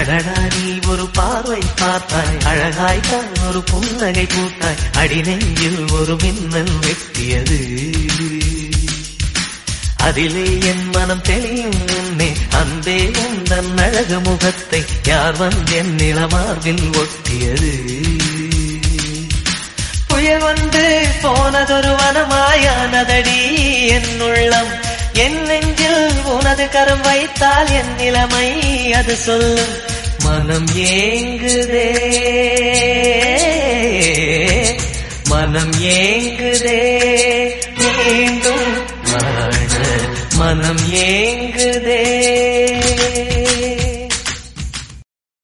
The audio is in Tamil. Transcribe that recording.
அடடா நீ ஒரு பார்வை பார்த்தாய் அழகாய் தான் ஒரு புன்னகை பூத்தாய் அடிநெஞ்சில் ஒரு மின்னல் வெட்டியது அதிலே என் மனம் தெளியும் முன்னே அன்பே உந்தன் அழகு முகத்தை யார் வந்து என் நிலமார்பில் ஒட்டியது புயல் வந்து போனதொரு வனமாயானதடி என் உள்ளம் என் நெஞ்சில் உனது கரம் வைத்தால் என் நிலைமை அது சொல்லும் மனம் ஏங்குதே மனம் ஏங்குதே மீண்டும் வாழ மனம் ஏங்குதே